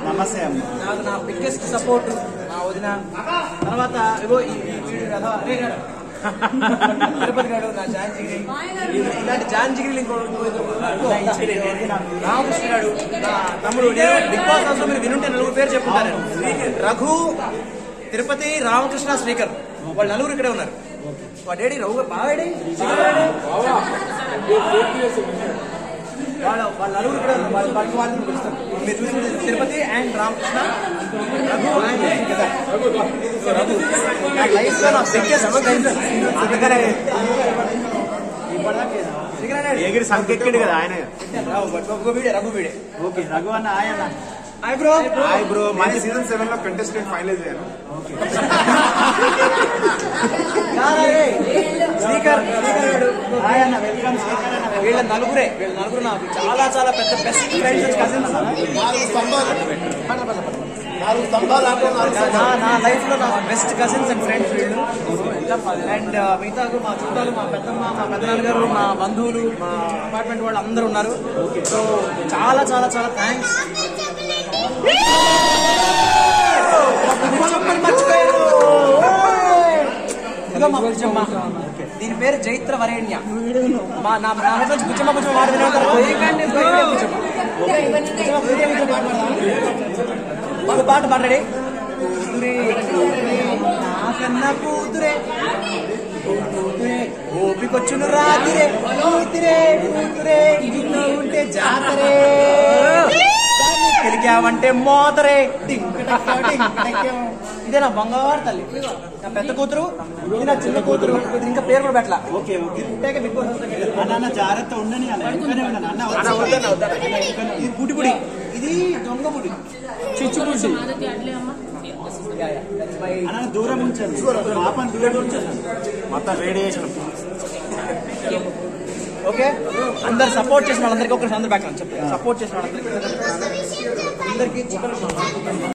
నమస్తే అమ్మ నాకు నా బిగ్గెస్ట్ సపోర్ట్ నా వదిన తర్వాత ఏవో ఈ ఈ వీడు కదా రే రా. తిరుపతి గారు నా జాన్ జిగిరి ఇలాంటి జాన్ జిగిరి ఇంకో ఇంకో ఇద్దరు ఉన్నారు. రామకృష్ణ గారు నా తమ్ముడు నేను బిగ్ బాస్ హౌస్ లో మీరు వినుంటే నలుగురు పేరు చెప్పుకుంటారు రఘు తిరుపతి రామకృష్ణ శ్రీకర్ వాళ్ళు నలుగురు ఇక్కడే ఉన్నారు వాడు ఏడి రఘు బాగా ఏడి? శ్రీకర్ గారు ఏడి? వాళ్ళ వాళ్ళ నలుగురు ఇక్కడ ఉన్నారు. వాళ్ళ వాళ్ళ వాళ్ళని పిలుస్తారు మీరు చూసి Tirupati and Ramakrishna Raghu and Srikar. So Raghu నా లైఫ్ లో నా బిగ్గెస్ట్ అందుకనే శ్రీకర్ అన్నాడు. ఎగిరి సంకెక్కిండు కదా ఆయన రావు, బట్ రఘు వీడే రఘు వీడే ఓకే రఘు అన్న ఆయన హాయ్ బ్రో హాయ్ బ్రో మంచి సీజన్ సెవెన్ లో కంటెస్టెంట్ ఫైనలైజ్ అయ్యాను స్పీకర్ స్పీకర్ గారు హాయ్ అన్న వెల్కమ్ వీళ్ళ నలుగురే వీళ్ళ నలుగురు నాకు చాలా చాలా పెద్ద బెస్ట్ ఫ్రెండ్స్ కజిన్స్ నా నా లైఫ్ లో నా బెస్ట్ కజిన్స్ అండ్ ఫ్రెండ్స్ వీళ్ళు అండ్ మిగతా మా చుట్టాలు మా పెద్దమ్మ మా పెద్దనాన్నగారు మా బంధువులు మా అపార్ట్మెంట్ వాళ్ళు అందరూ ఉన్నారు సో చాలా చాలా చాలా థ్యాంక్స్ మర్చిపోయాను ఇదిగో మా బుజ్జమ్మ దీని పేరు జైత్ర వరేణ్య మా నా నా హస్బెండ్ బుజ్జమ్మ బుజ్జమ్మ వాడు వినోదారు పోయికండి పోయికండి బుజ్జమ్మ బుజ్జమ్మ, పోయికండి బుజ్జమ్మ పాట పాడదాం? ఒక పాట పాడాడే కూతురే కూతురే, నాకన్నా కూతురే కూతురే ఓపికొచ్చును రాతిరే కూతురే కూతురే ఇంట్లో ఉంటే జాతరే దాన్ని పిలికావంటే మోతరే టింక్ టక్క టింక్ టక్క. ఇదే నా బంగారు తల్లి నా పెద్ద కూతురు ఇది నా చిన్న కూతురు ఇది ఇంకా పేరు కూడా పెట్టలా ఓకే ఓకే పుట్టాక బిగ్ బాస్ హౌస్లోకి వెళ్ళాను. అన్న అన్న జాగ్రత్త ఉండని అన్న వెనుకనే ఉండను అన్న అన్న, వచ్చి- వద్దన్న, వద్దన్న. ఇది పుడిపుడి ఇది దొంగ పుడి చిచ్చుపుడి అన్న దూరం ఉంచండి పాపని దూరం ఉంచండి మొత్తం రేడియేషన్ ఓకే అందరు సపోర్ట్ చేసిన వాళ్ళందరికీ ఒకసారి అందరు బ్యాక్ చెప్పండి సపోర్ట్ చేసిన వాళ్ళందరికీ అందరికీ